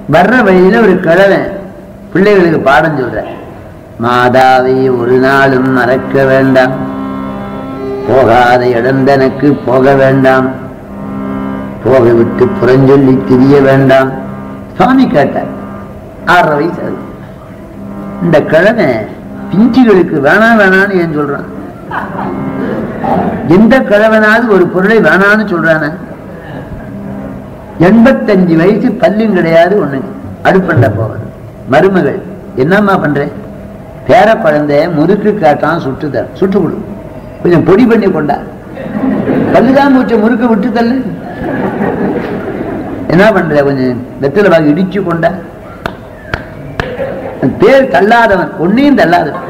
வர்ற வழியில ஒரு கிழவன் பிள்ளைகளுக்கு பாடம் சொல்ற மாதாவை ஒரு நாளும் மறக்க வேண்டாம் போகாத இடந்தனக்கு போக வேண்டாம் போக விட்டு புறஞ்சொல்லி திரிய வேண்டாம் சுவாமி கேட்டார் ஆறரை வயசு அது இந்த கிழமை பிஞ்சுகளுக்கு வேணாம் வேணான்னு ஏன் சொல்றான் எந்த கிழவனாவது ஒரு பொருளை வேணான்னு சொல்றானே எண்பத்தஞ்சு வயசு பல்லும் கிடையாது ஒண்ணு அடுப்பண்ட போவது மருமகள் என்னம்மா பண்ற பேர குழந்தை முறுக்கு காட்டான் சுட்டு தர சுட்டு கொடு கொஞ்சம் பொடி பண்ணி கொண்டா பல்லுதான் போச்சு முறுக்கு விட்டு தள்ளு என்ன பண்ற கொஞ்சம் வெத்தில வாங்கி இடிச்சு கொண்டா பேர் தள்ளாதவன் ஒன்னையும் தள்ளாதவன்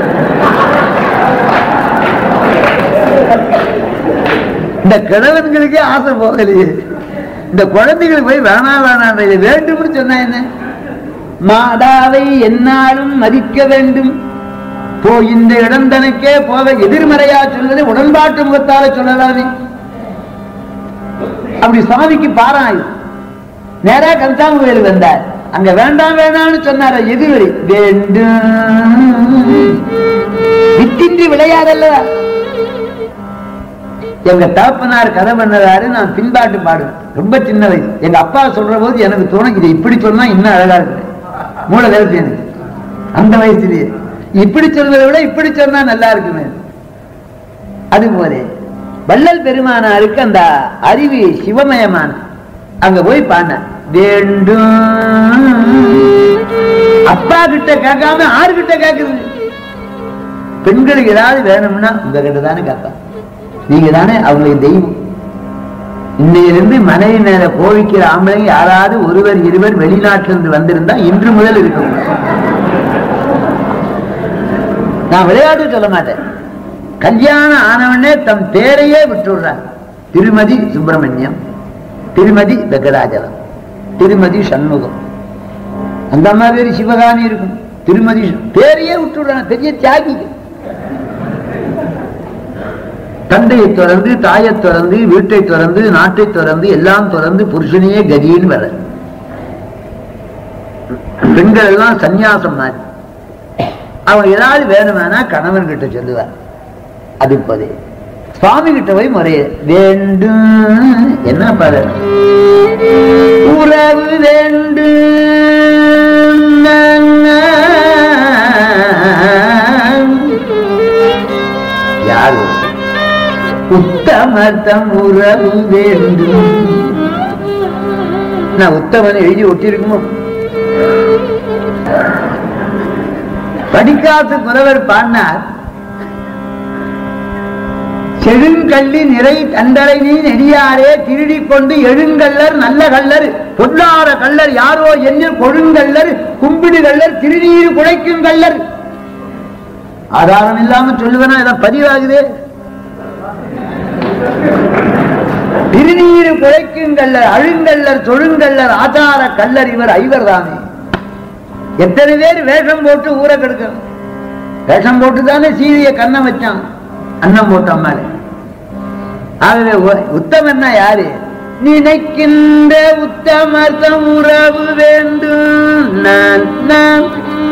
இந்த கிழவன்களுக்கே ஆசை போகலையே இந்த குழந்தைகளுக்கு போய் வேணாம் வேணாம் இது வேண்டும்னு சொன்னா என்ன மாதாவை என்னாலும் மதிக்க வேண்டும் போ இந்த இடம் தனக்கே போக எதிர்மறையா சொல்வதை உடன்பாட்டு முகத்தால சொல்லலாமே அப்படி சுவாமிக்கு பாராய் நேரா கந்தாம கோயில் வந்தார் அங்க வேண்டாம் வேண்டாம்னு சொன்னார எதிர்வரி வேண்டும் வித்தின்றி விளையாடல்லவா எங்க தகப்பனார் கதை பண்ணதாரு நான் பின்பாட்டு பாடுவேன் ரொம்ப சின்ன வயசு எங்க அப்பா சொல்ற போது எனக்கு தோணும் இதை இப்படி சொன்னா இன்னும் அழகா இருக்கு மூளை வேலை எனக்கு அந்த வயசுலயே இப்படி சொல்வதை விட இப்படி சொன்னா நல்லா இருக்குமே அது போல வள்ளல் பெருமானாருக்கு அந்த அறிவு சிவமயமான அங்க போய் பாடின வேண்டும் அப்பா கிட்ட கேட்காம ஆறு கிட்ட கேக்குது பெண்களுக்கு ஏதாவது வேணும்னா உங்க கிட்ட தானே கேட்பா நீங்க தானே அவங்களுக்கு தெய்வம் இன்னையிலிருந்து மனைவி மேல கோவிக்கிற ஆம்பளைங்க யாராவது ஒருவர் இருவர் வெளிநாட்டிலிருந்து வந்திருந்தா இன்று முதல் இருக்கும் நான் விளையாட்டு சொல்ல மாட்டேன் கல்யாணம் ஆனவனே தம் பேரையே விட்டுடுறார் திருமதி சுப்பிரமணியம் திருமதி வெங்கடாஜலம் திருமதி சண்முகம் அந்த அம்மா பேரு சிவகாமி இருக்கும் திருமதி சு- பேரையே விட்டுடுறாங்க பெரிய தியாகி தந்தையை தொடர்ந்து தாயை தொடர்ந்து வீட்டை தொடர்ந்து நாட்டை தொடர்ந்து எல்லாம் தொடர்ந்து புருஷனையே கதின்னு வர பெண்கள் எல்லாம் சந்நியாசம் மாதிரி அவன் ஏதாவது வேணுமானா கணவன் கிட்ட சொல்லுவார் அது போதே சுவாமி கிட்ட போய் முறைய வேண்டும் என்ன பாரு உறவு வேண்டும் யாரு உத்தமத்தம் உறவு வேண்டும் நான் உத்தமன் எழுதி ஒட்டியிருக்குமோ படிக்காத்து புலவர் பாடினார் செழுங்கள்ளி நிறை தண்டலை நீ நெறியாரே திருடிக் கொண்டு எழுங்கல்லர் நல்ல கள்ளர் பொல்லாத கள்ளர் யாரோ என்ன கொழுங்கல்லர் கும்பிடு கள்ளர் திருநீர் குடைக்கும் கள்ளர் ஆதாரம் இல்லாம சொல்லுவேனா இதான் பதிவாகுதே திருநீர் குழைக்கும் கல்லர் அழுங்கல்லர் தொழுங்கல்லர் ஆச்சார கல்லர் இவர் ஐவர் தானே எத்தனை பேர் வேஷம் போட்டு ஊரை கெடுக்கணும் வேஷம் போட்டு தானே சீதைய கண்ணம் வச்சான் அன்னம் போட்டான் மேலே ஆகவே உ- உத்தமன்னா யாரு நினைக்கின்ற உத்தமர்த்தம் உறவு வேண்டும் நான் நான்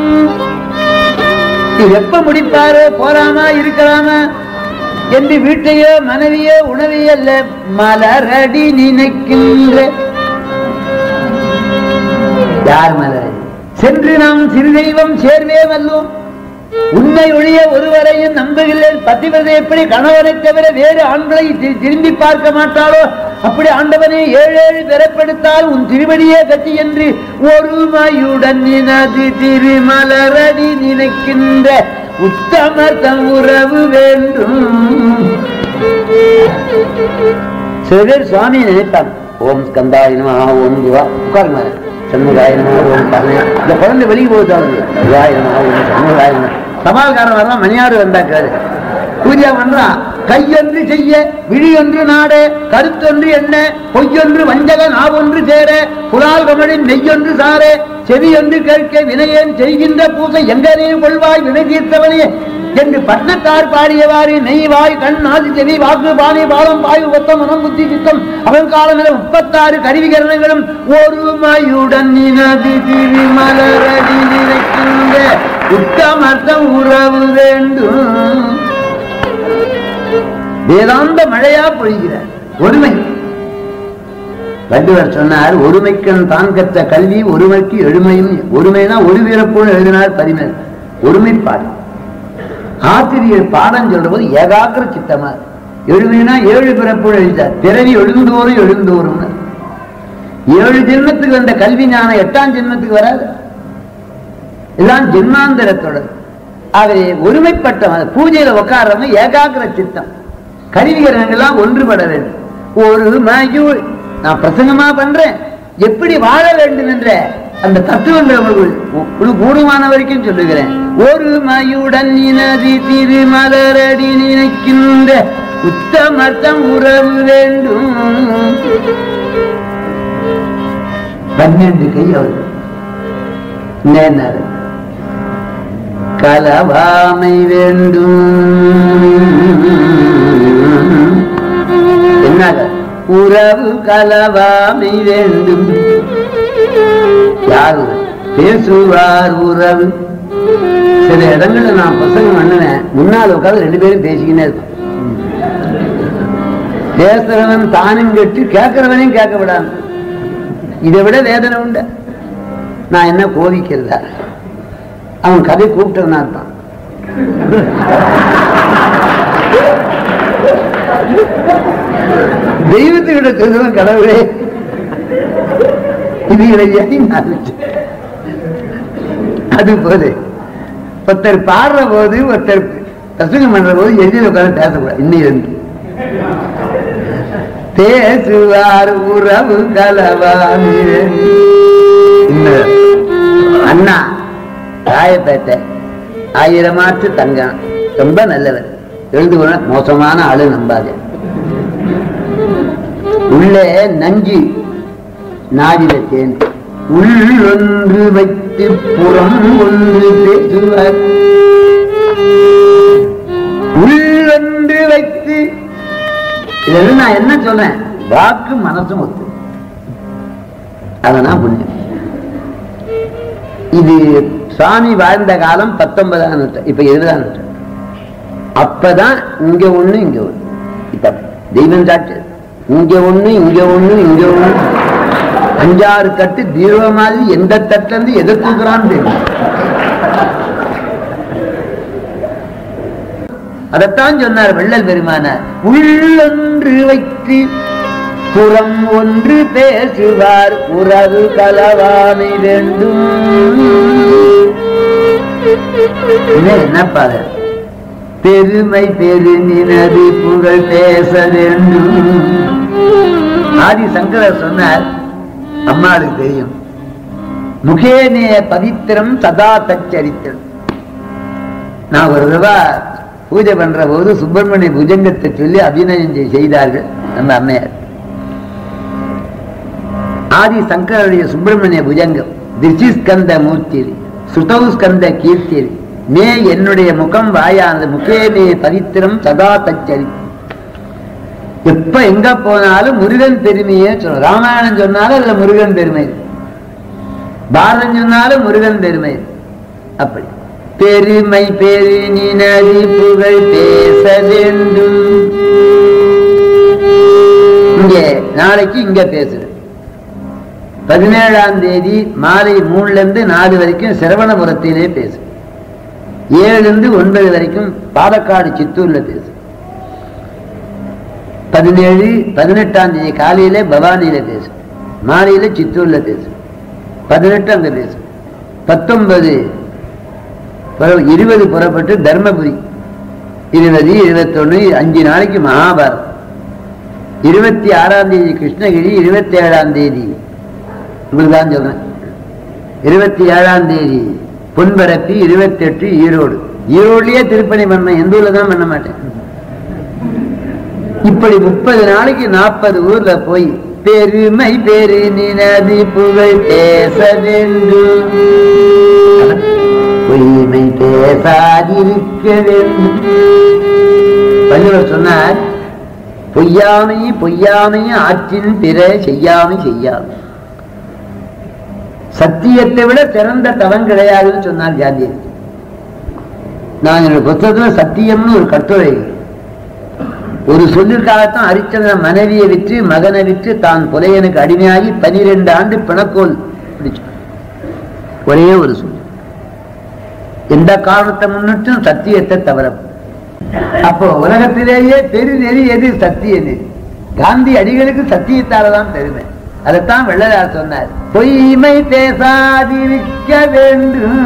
இது எப்ப முடிப்பாரோ போறாமா இருக்கலாமா என்று வீட்டையோ மனைவியோ உணவையோ அல்ல மலரடி நினைக்கின்ற யார் மலரடி சென்று நாம் சிறு தெய்வம் சேர்வே வல்லோம் உண்மை ஒழிய ஒருவரையும் நம்புகிறேன் பத்திவதை எப்படி கணவனை தவிர வேறு ஆண்களை தி- திரும்பி பார்க்க மாட்டாளோ அப்படி ஆண்டவனே ஏழு ஏழு பிறப்பெடுத்தால் உன் திருவடியே கத்தி என்று ஒருமையுடன் நினது திருமலரடி நினைக்கின்ற உத்தமர் தம் உறவு வேண்டும் சில பேர் சுவாமியை நினைப்பாங்க ஓம் ஸ்கந்தாய நமஹ ஓம் சிவா உட்காருங்க சண்முகாய நமஹ ஓம் கருணை இந்த குழந்தை வெளியே போகுது சிவாய நமஹ ஓம் சண்முகாய நமஹ சவால்காரன் வரலாம் மணியாடு வந்தா கேளு பூஜை பண்றான் கையொன்று செய்ய விழியொன்று நாட கருத்தொன்று என்ன பொய்யொன்று வஞ்சக நாவொன்று சேர புலால் கமலின் நெய்யொன்று சார செவியொன்று கேட்க வினையேன் செய்கின்ற பூசை எங்கனே கொள்வாய் வினை தீர்த்தவனே என்று பட்னத்தார் பாடியவாறு நெய் வாய் கண் நாசி செவி வாக்கு பானை பாலம் பாய்வு கொத்தம் மனம் புத்தி சித்தம் அவன் காலம் என முப்பத்தாறு கருவிகரணங்களும் ஒருமையுடன் நினது திருமலரடி நினைக்கின்ற உத்தமர்த்தம் உறவு வேண்டும் வேதாந்த மழையா பொழிகிறார் ஒருமை வள்ளுவர் சொன்னார் ஒருமைக்கண் தான் கற்ற கல்வி ஒருமைக்கு எழுமையும் ஒருமைனா ஒரு வீரப்போல் எழுதினார் பரிமேல் ஒருமைப்பாடு ஆசிரியர் பாடம் சொல்ற போது ஏகாகிர சித்தமா எழுமைனா ஏழு பிறப்போல் எழுதிட்டார் பிறவி எழுந்தோறும் எழுந்தோறும் ஏழு ஜென்மத்துக்கு வந்த கல்வி ஞானம் எட்டாம் ஜென்மத்துக்கு வராது எல்லாம் ஜென்மாந்தரத்தோட ஆகவே ஒருமைப்பட்ட பூஜையில உட்கார்றவங்க ஏகாகிர சித்தம் கருவிகரங்கள்லாம் ஒன்றுபட வேண்டும் ஒரு மயூர் நான் பிரசங்கமா பண்றேன் எப்படி வாழ வேண்டும் என்ற அந்த தத்துவங்கள் உங்களுக்கு கூடுமான வரைக்கும் சொல்லுகிறேன் ஒரு மயுடன் இனதி திருமலரடி நினைக்கின்ற உத்தமர்த்தம் உறவு வேண்டும் பன்னெண்டு கை அவர்கள் என்ன கலவாமை வேண்டும் என்ன உறவு கலவாமை வேண்டும் யாரு பேசுவார் உறவு சில இடங்கள்ல நான் பசங்க பண்ணுவேன் முன்னால் உட்காந்து ரெண்டு பேரும் பேசிக்கினே இருக்கும் பேசுறவன் தானும் கேட்டு கேட்கிறவனையும் கேட்க விடாம இதை விட வேதனை உண்டு நான் என்ன கோவிக்கிறதா அவன் கதை கூப்பிட்டவனா இருப்பான் தெய்வத்துக்கிட்ட சொல்லுவன் கடவுளே இதுகளை அது போது ஒருத்தர் பாடுற போது ஒருத்தர் பிரசங்கம் பண்ற போது எதிரில் உட்காந்து பேசக்கூடாது இன்னிலிருந்து பேசுவார் உறவு கலவாமி அண்ணா ராயப்பேட்டை ஆயிரமாற்று தங்கம் ரொம்ப நல்லவர் எழுந்து கொள்ள மோசமான ஆளு நம்பாது உள்ளே நஞ்சு நாடில தேன் உள்ளொன்று வைத்து புறம் ஒன்று பேசுவார் உள்ளொன்று வைத்து இதுல நான் என்ன சொல்றேன் வாக்கு மனசும் ஒத்து அதனா புண்ணியம் இது சுவாமி வாழ்ந்த காலம் பத்தொன்பதாம் நூற்றாண்டு இப்ப இருபதாம் நூற்றாண்டு அப்பதான் இங்க ஒண்ணு இங்க ஒண்ணு இப்ப தெய்வம் சாட்டு இங்க ஒண்ணு இங்க ஒண்ணு இங்க ஒண்ணு அஞ்சாறு கட்டு தீர்வ மாதிரி எந்த தட்டுல இருந்து எதை தூக்குறான்னு தெரியும் அதைத்தான் சொன்னார் வெள்ளல் பெருமானார் உள்ளொன்று வைத்து புறம் ஒன்று பேசுவார் உறவு கலவாமை வேண்டும் என்னப்பா பெருமை பெருநினது புகழ் பேச வேண்டும் ஆதி சங்கரர் சொன்னார் அம்மாளுக்கு தெரியும் முகேனே பவித்திரம் சதா தச்சரித்திரம் நான் ஒரு ரூபா பூஜை பண்ற போது சுப்பிரமணிய புஜங்கத்தை சொல்லி அபிநயம் செய்தார்கள் நம்ம அம்மையார் ஆதி சங்கருடைய சுப்பிரமணிய புஜங்கம் திருச்சிஸ்கந்த மூர்த்தி சுதௌ ஸ்கந்த கீர்த்தி மே என்னுடைய முகம் வாயானது முகேமே பவித்திரம் சதா தச்சரி எப்ப எங்க போனாலும் முருகன் பெருமையே சொல்லும் ராமாயணம் சொன்னாலும் அதுல முருகன் பெருமை பாரதம் சொன்னாலும் முருகன் பெருமை அப்படி பெருமை பெரு நினதி புகழ் பேச வேண்டும் இங்கே நாளைக்கு இங்க பேசுறேன் பதினேழாம் தேதி மாலை மூணுல இருந்து நாலு வரைக்கும் சிரவணபுரத்திலே பேசு ஏழுல இருந்து ஒன்பது வரைக்கும் பாலக்காடு சித்தூர்ல பேசு பதினேழு பதினெட்டாம் தேதி காலையில பவானியில பேசு மாலையில சித்தூர்ல பேசு பதினெட்டு அங்க பேசு பத்தொன்பது இருபது புறப்பட்டு தர்மபுரி இருபது இருபத்தொன்னு அஞ்சு நாளைக்கு மகாபாரதம் இருபத்தி ஆறாம் தேதி கிருஷ்ணகிரி இருபத்தி ஏழாம் தேதி உங்களுக்கு தான் சொல்றேன் இருபத்தி ஏழாம் தேதி பொன்பரப்பி இருபத்தி எட்டு ஈரோடு ஈரோட்லயே திருப்பணி பண்ண எந்த ஊர்ல தான் பண்ண மாட்டேன் இப்படி முப்பது நாளைக்கு நாற்பது ஊர்ல போய் பெருமை பெரு நினதி புகழ் பேச வேண்டும் பொய்மை பேச பேசாதிருக்க வேண்டும் வள்ளுவர் சொன்னார் பொய்யாமை பொய்யாமை ஆற்றின் பிற செய்யாமை செய்யாமை சத்தியத்தை விட சிறந்த தவம் கிடையாதுன்னு சொன்னார் காந்தியடி நான் என்னோட புத்தகத்துல சத்தியம்னு ஒரு கட்டுரை ஒரு சொல்லிற்காகத்தான் ஹரிச்சந்திரன் மனைவியை விற்று மகனை விற்று தான் புலையனுக்கு அடிமையாகி பனிரெண்டு ஆண்டு பிணக்கோல் பிடிச்சு ஒரே ஒரு சொல் எந்த காரணத்தை முன்னிட்டும் சத்தியத்தை தவற அப்போ உலகத்திலேயே பெருநெறி எது சத்திய நெறி காந்தி அடிகளுக்கு சத்தியத்தாலதான் பெருமை அதைத்தான் வெள்ளதார் சொன்னார் பொய்மை பேசாதிருக்க வேண்டும்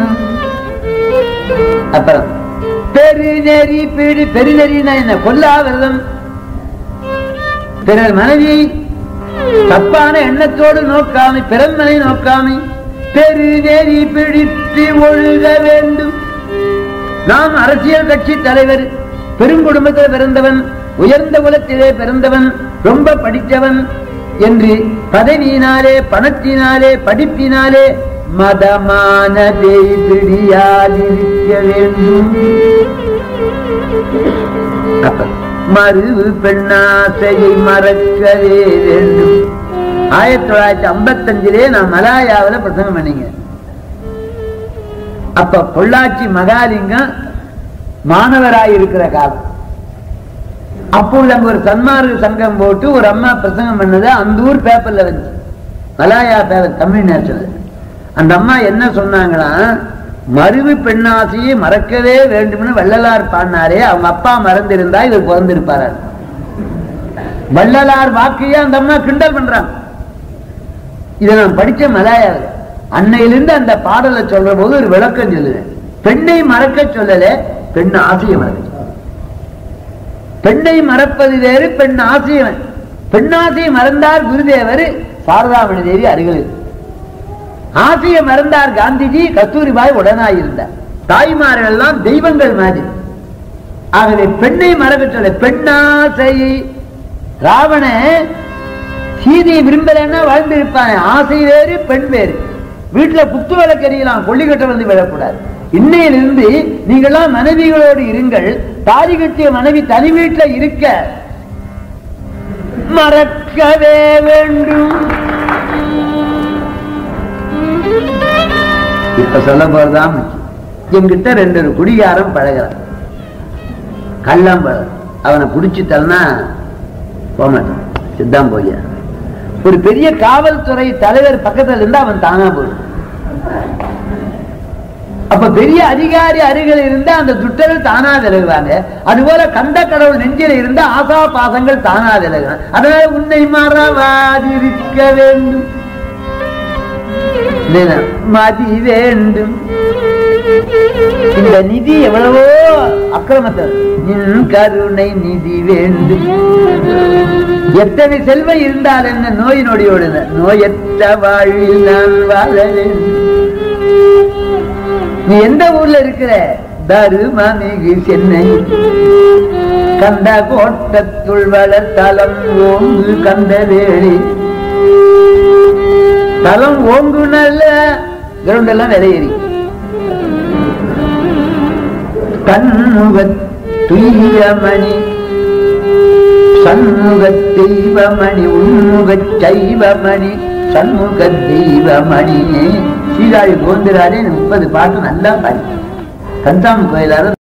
அப்புறம் பெருநெறி பிடி பெருநெறினா என்ன கொல்லா விரதம் பிறர் மனைவியை தப்பான எண்ணத்தோடு நோக்காமை பிறன்மனை நோக்காமை பெருநெறி பிடித்து ஒழுக வேண்டும் நாம் அரசியல் கட்சி தலைவர் பெருங்குடும்பத்தில் பிறந்தவன் உயர்ந்த குலத்திலே பிறந்தவன் ரொம்ப படித்தவன் என்று பதவியினாலே பணத்தினாலே படிப்பினாலே மதமானதை பிடியாதிருக்க வேண்டும் அப்ப மருவு பெண்ணாசையை மறக்கவே வேண்டும் ஆயிரத்தி தொள்ளாயிரத்தி ஐம்பத்தி அஞ்சிலே நான் மலாயாவில பிரசங்கம் பண்ணீங்க அப்ப பொள்ளாச்சி மகாலிங்கம் மாணவராய் இருக்கிற காலம் அப்போ அங்க ஒரு சன்மார்க்க சங்கம் போட்டு ஒரு அம்மா பிரசங்கம் பண்ணது அந்த ஊர் பேப்பர்ல வந்து மலாயா பேப்பர் தமிழ் நேஷனல் அந்த அம்மா என்ன சொன்னாங்களா மருவு பெண்ணாசையை மறக்கவே வேண்டும்னு வள்ளலார் பாடினாரே அவங்க அப்பா மறந்திருந்தா இவர் பிறந்திருப்பாரு வள்ளலார் வாக்கையே அந்த அம்மா கிண்டல் பண்றாங்க இதை நான் படிச்ச மலாயாவில் அன்னையிலிருந்து அந்த பாடலை சொல்ற போது ஒரு விளக்கம் சொல்லுவேன் பெண்ணை மறக்க சொல்லல பெண் ஆசையை மறக்க சொல்லு. பெண்ணை மறப்பது வேறு பெண் ஆசையவன் பெண்ணாசையை மறந்தார் குருதேவர் சாரதாமணி தேவி அருகில் இருக்கு. ஆசையை மறந்தார் காந்திஜி கஸ்தூரிபாய் உடனாய் இருந்தார் தாய்மார்கள் எல்லாம் தெய்வங்கள் மாதிரி ஆகவே பெண்ணை மறக்க சொல்ல பெண்ணாசையை ராவண சீதையை விரும்பலன்னா வாழ்ந்து இருப்பான் ஆசை வேறு பெண் வேறு வீட்டுல குத்து விளக்கறியலாம் கொல்லிக்கட்டை வந்து விழக்கூடாது இன்னையிலிருந்து நீங்களாம் மனைவிகளோடு இருங்கள் தாலி கட்டிய மனைவி தனி வீட்டுல இருக்க மறக்கவே வேண்டும் இப்ப சொல்ல போறதுதான் முக்கியம். என்கிட்ட ரெண்டு ஒரு குடிகாரன் பழகிறான் கள்ளம் பழம் அவனை குடிச்சு தள்ளனா போமாட்டான் சித்தாம் போய்யா ஒரு பெரிய காவல்துறை தலைவர் பக்கத்துல இருந்தா அவன் தானா போயிடும் அப்ப பெரிய அதிகாரி அருகில் இருந்தா அந்த துட்டர்கள் தானா விலகுவாங்க அதுபோல கந்த கடவுள் நெஞ்சில இருந்தா ஆசா பாசங்கள் தானா விலகும் அதனால உன்னை மறவாதிருக்க வேண்டும் இல்லையா? மதி வேண்டும் இந்த நிதி எவ்வளவோ அக்கிரமத்தை நின் கருணை நிதி வேண்டும் எத்தனை செல்வம் இருந்தால் என்ன நோய் நொடியோடு நோயற்ற வாழ்வில் நான் வாழ வேண்டும் நீ எந்த ஊர்ல இருக்கிற தருமமிகு சென்னை கந்த கோட்டத்துள் வளர்த்தலம் ஓங்கு கந்த வேலி தலம் ஓங்கு நல்ல கிரவுண்ட் எல்லாம் விலையேறி கண்முக துய்யமணி சண்முக தெய்வமணி உன்முக சைவமணி சண்முக தெய்வமணி சீராழி கோந்திராரே முப்பது பாட்டு நல்லா பாடி கந்தாம் கோயிலார